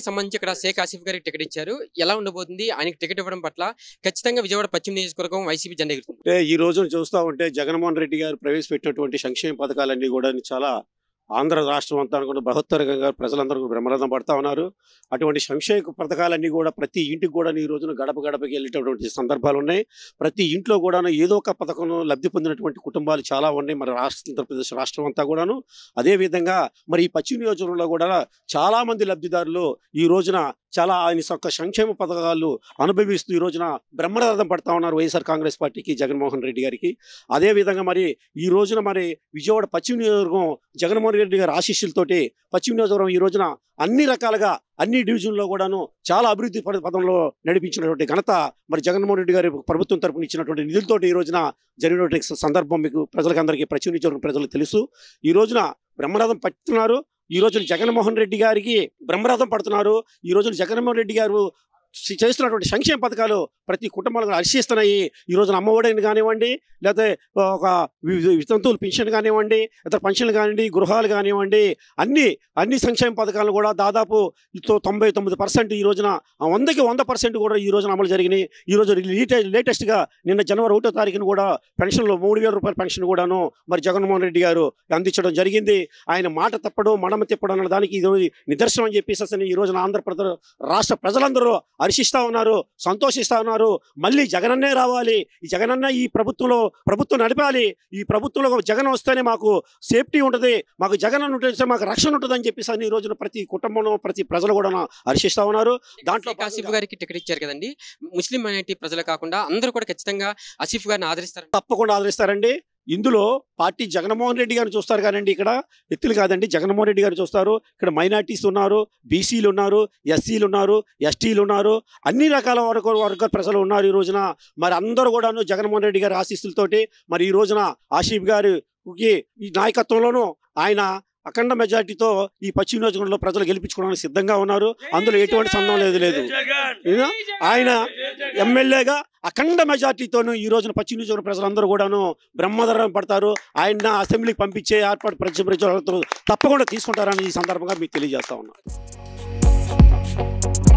సంబంధించి ఇక్కడ షేక్ ఆసిఫ్ గారికి టికెట్ ఇచ్చారు ఎలా ఉండబోతుంది ఆయనకి టికెట్ ఇవ్వడం పట్ల ఖచ్చితంగా విజయవాడ పశ్చిమ నియోజకవర్గం వైసీపీ జెండా ఎగురుతుంది అంటే ఈ రోజున చూస్తా ఉంటే జగన్మోహన్ రెడ్డి గారు ప్రవేశపెట్టినటువంటి సంక్షేమ పథకాలన్నీ కూడా చాలా ఆంధ్ర రాష్ట్రం అంతా కూడా బృహత్తరంగా ప్రజలందరూ కూడా బ్రహ్మరథం పడతా ఉన్నారు అటువంటి సంక్షేమ పథకాలన్నీ కూడా ప్రతి ఇంటికి కూడా ఈ రోజున గడప గడపకి వెళ్ళేటటువంటి సందర్భాలు ఉన్నాయి ప్రతి ఇంట్లో కూడా ఏదో ఒక పథకం లబ్ధి పొందినటువంటి కుటుంబాలు చాలా ఉన్నాయి మన రాష్ట్ర ఆంధ్రప్రదేశ్ రాష్ట్రం అంతా కూడాను అదే విధంగా మరి ఈ పశ్చిమ నియోజకవర్గంలో కూడా చాలా మంది లబ్ధిదారులు ఈ రోజున చాలా ఆయన యొక్క సంక్షేమ పథకాలు అనుభవిస్తూ ఈ రోజున బ్రహ్మరథం పడతా ఉన్నారు వైఎస్ఆర్ కాంగ్రెస్ పార్టీకి జగన్మోహన్ రెడ్డి గారికి అదే విధంగా మరి ఈ రోజున మరి విజయవాడ పశ్చిమ నియోజకవర్గం జగన్మోహన్ రెడ్డి గారి ఆశీస్సులతోటి పశ్చిమ నియోజకవర్గం ఈ రోజున అన్ని రకాలుగా అన్ని డివిజన్లో కూడాను చాలా అభివృద్ధి పద- పదంలో నడిపించినటువంటి ఘనత మరి జగన్మోహన్ రెడ్డి గారి ప్రభుత్వం తరపున ఇచ్చినటువంటి నిధులతోటి ఈ రోజున జరిగినటువంటి స- సందర్భం మీకు ప్రజలకందరికీ పశ్చిమ నియోజకవర్గం ప్రజలకు తెలుసు ఈ రోజున బ్రహ్మరథం పడుతున్నారు ఈ రోజున జగన్మోహన్ రెడ్డి గారికి బ్రహ్మరథం పడుతున్నారు ఈ రోజున జగన్మోహన్ రెడ్డి గారు చే- చేస్తున్నటువంటి సంక్షేమ పథకాలు ప్రతి కుటుంబాలను హర్షిస్తున్నాయి ఈ రోజున అమ్మఒడిని కానివ్వండి లేకపోతే ఒక వి- వితంతువులు పెన్షన్ కానివ్వండి ఇతర పెన్షన్లు కానివ్వండి గృహాలు కానివ్వండి అన్ని అన్ని సంక్షేమ పథకాలు కూడా దాదాపు తో- తొంభై తొమ్మిది పర్సెంట్ ఈ రోజున ఆ వందకి వంద పర్సెంట్ కూడా ఈ రోజున అమలు జరిగినాయి ఈ రోజు లేటెస్ట్ లేటెస్ట్గా నిన్న జనవరి ఒకటో తారీఖున కూడా పెన్షన్లో మూడు వేల రూపాయల పెన్షన్ కూడాను మరి జగన్మోహన్ రెడ్డి గారు అందించడం జరిగింది ఆయన మాట తప్పడం మడమ తిప్పడం అన్న దానికి ఇది నిదర్శనం అని చెప్పేసి అసలు ఈ రోజున ఆంధ్రప్రదేశ్ రాష్ట్ర ప్రజలందరూ హర్షిస్తా ఉన్నారు సంతోషిస్తా ఉన్నారు మళ్ళీ జగనన్నే రావాలి ఈ జగనన్న ఈ ప్రభుత్వంలో ప్రభుత్వం నడిపాలి ఈ ప్రభుత్వంలో జగన్ వస్తేనే మాకు సేఫ్టీ ఉంటుంది మాకు జగన్ ఉంటే మాకు రక్షణ ఉంటుంది అని చెప్పేసి అని ఈ రోజున ప్రతి కుటుంబంలో ప్రతి ప్రజలు కూడా హర్షిస్తా ఉన్నారు దాంట్లో షేక్ ఆసిఫ్ గారికి టికెట్ ఇచ్చారు కదండి ముస్లిం మైనారిటీ ప్రజలు కాకుండా అందరూ కూడా ఖచ్చితంగా ఆసిఫ్ గారిని ఆదరిస్తారు తప్పకుండా ఆదరిస్తారండి ఇందులో పార్టీ జగన్మోహన్ రెడ్డి గారిని చూస్తారు కానండి ఇక్కడ ఎత్తులు కాదండి జగన్మోహన్ రెడ్డి గారు చూస్తారు ఇక్కడ మైనార్టీస్ ఉన్నారు బీసీలు ఉన్నారు ఎస్సీలు ఉన్నారు ఎస్టీలు ఉన్నారు అన్ని రకాల వర్గ వర్గ ప్రజలు ఉన్నారు ఈ రోజున మరి అందరూ కూడాను జగన్మోహన్ రెడ్డి గారి ఆశీస్సులతోటి మరి ఈ రోజున ఆసిఫ్ గారికి ఈ నాయకత్వంలోనూ ఆయన అఖండ మెజార్టీతో ఈ పశ్చిమ నియోజకవర్గంలో ప్రజలు గెలిపించుకోవడానికి సిద్ధంగా ఉన్నారు అందులో ఎటువంటి సందేహం లేదు లేదు ఏనా? ఆయన ఎమ్మెల్యేగా అఖండ మెజార్టీతోనూ ఈ రోజున పశ్చిమ నియోజకవర్గ ప్రజలందరూ కూడాను బ్రహ్మధరం పడతారు ఆయన అసెంబ్లీకి పంపించే ఏర్పాటు ప్రజ ప్రజలు తప్పకుండా తీసుకుంటారని ఈ సందర్భంగా మీకు తెలియజేస్తా ఉన్నా